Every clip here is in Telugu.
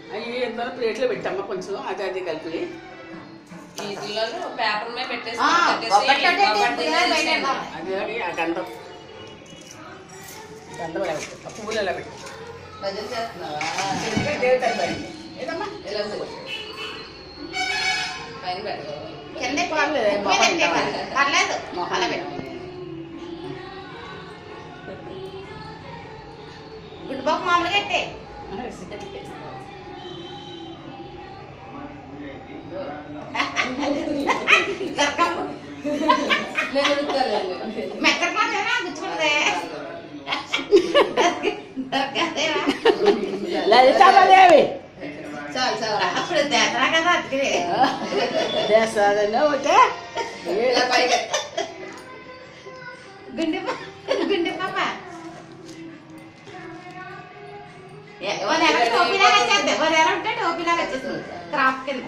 అవి ఇద్దరు ప్లేట్లో పెట్టమ్మా కొంచెం అది అది కలిపి వీటిలోనూ పేపర్ మీద పెట్టేసి ఆ, కట్టేసి ఒక్కటంటే బొబ్బట్లు తిప్పుగా బయట తినేసేయండి. వెళ్దాం. అది అది ఆ గంధం గంధం ఎలా పెట్టు ఆ పువ్వులు ఎలా పెట్టు భజన చేస్తున్నావా ఎందుకంటే దేవతలు బయట ఏదమ్మా ఇలా పెట్టు. పైన పెట్టు కింద పర్లేదు, ఉప్పు మీద పెట్టే పర్లేదు. పర్లేదు మొహం అలా పెట్టు గుడ్డు బాబు మామూలుగా పెట్టే నేను ఉడుకుతాను. మెత్తగా మాత్రమే గుచ్చుకుంటదే దొరకదేవా లలితాదేవి చాలు చాలు అప్పుడు దేతరా కదా అతికిరే దేశాలనే ఒకటే ఇలా పైకి గుండె పా- గుండె పాప వాళ్ళు ఎలా టోపీలాగా వచ్చేద్ది వాళ్ళు ఎలా ఉంటే టోపీలాగా వచ్చేస్తుంది క్రాఫ్ కింద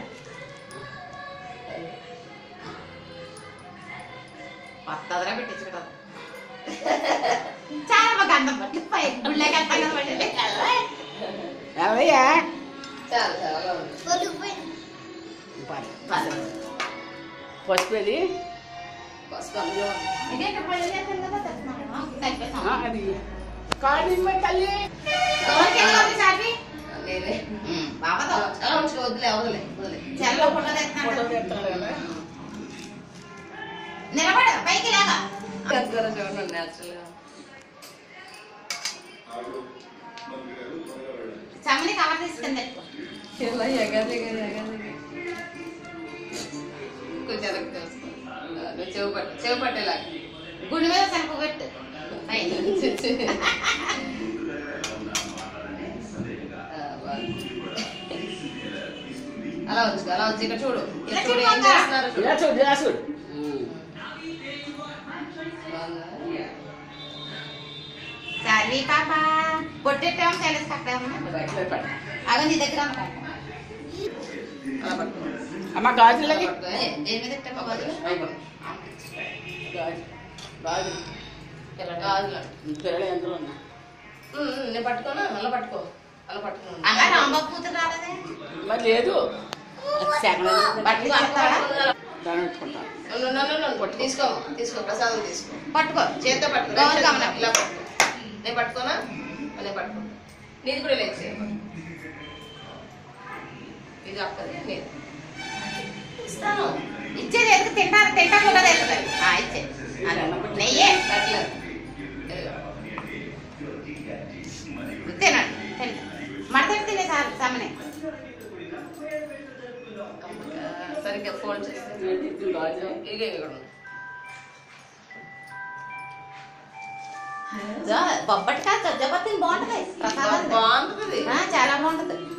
కొత్తదిరా పెట్టించుకుంటారు చాలా బాగా అందం పట్టి పై గుళ్ళకి వెళ్తాం కదా పట్టి ఏమయ్యా చాలు చాలు అలా ఉండు. పసుపు అది పసుపు అందులో ఉంది. ఇదే ఇక్కడ పళ్ళు చేస్తాం కదా తెస్తున్నాను ఆ, సరిపోతాం అది కాడి తల్లి ఎవరికి వెళ్ళి చాపి నేనే బాబాతో అలా ఉంచుకో వదిలే వదిలే వదిలే చెల్లో ఫోటో ఫోటో తెస్తున్నాడు తీస్తాను కదా నిలబడ పైకి లాగా దగ్గర చూడండి యాక్చువల్గా చమ్మని కవర్ తీసుకుని పెట్టుకో ఇలా ఎగది ఎగది ఎగది కొంచెం ఎదకు తెలుసుకో నువ్వు చెవు పట్టు చెవు పట్టేలాగా గుండె మీద సరుకు పెట్టు పైన అలా ఉంచు అలా ఉంచు ఇక్కడ చూడు ఇలా ఇక్కడ చూడు ఏం చూడు చేస్తున్నారు చూడు ఇలా చూడు ఇలా చూడు బాగుందా? సరే పాప పొట్టెట్టాము తెలిసి అక్కడేమన్నా ఇట్లా పెట్టు. అవి నీ దగ్గర అనుకో. అలా పట్టుకో అమ్మ గాజులకి పట్టుకో. ఏ, దేని మీద ఎట్టామో బదులు అయిపోయి. గాజు గాజు గాజులు పిల్లలు ఎందులో ఉన్నా ఉమ్, ఉమ్, నేను పట్టుకోనా అలా పట్టుకో అలా పట్టుకో అలా రాంబాబు కూతురు రాలేదే మరి లేదు బట్టలు పడతాడా దాన్ని పెట్టుకుంటాను ఉండు, ఉండు, ఉండు, ఉండు. తీసుకో తీసుకో ప్రసాదం తీసుకో పట్టుకో చేత్తో పట్టుకో గౌరీ రెండు గమనం. చేతులు ఇలా పట్టుకో నేను పట్టుకోనా నేను పట్టుకో నీది కూడా లేదు చేయ ఇది అక్కది నేను ఇస్తాను ఇచ్చేది ఎందుకు తింటారు తింటకుండా తెస్తుంది ఆ, ఇచ్చే అదే. నెయ్యే పెట్టలేదు ఇదిగో. తినండి తినండి మడతెట్టి తినే సార్ సమనే ఆ, సరిగ్గా ఫోల్డ్ చేసి గాజు ఇక ఇక్కడ ఉంది. బొబ్బటి కాదు చచ్చబత్తిని బాగుంటది ప్రసాదం బాగుంటుంది ఆ, చాలా బాగుంటది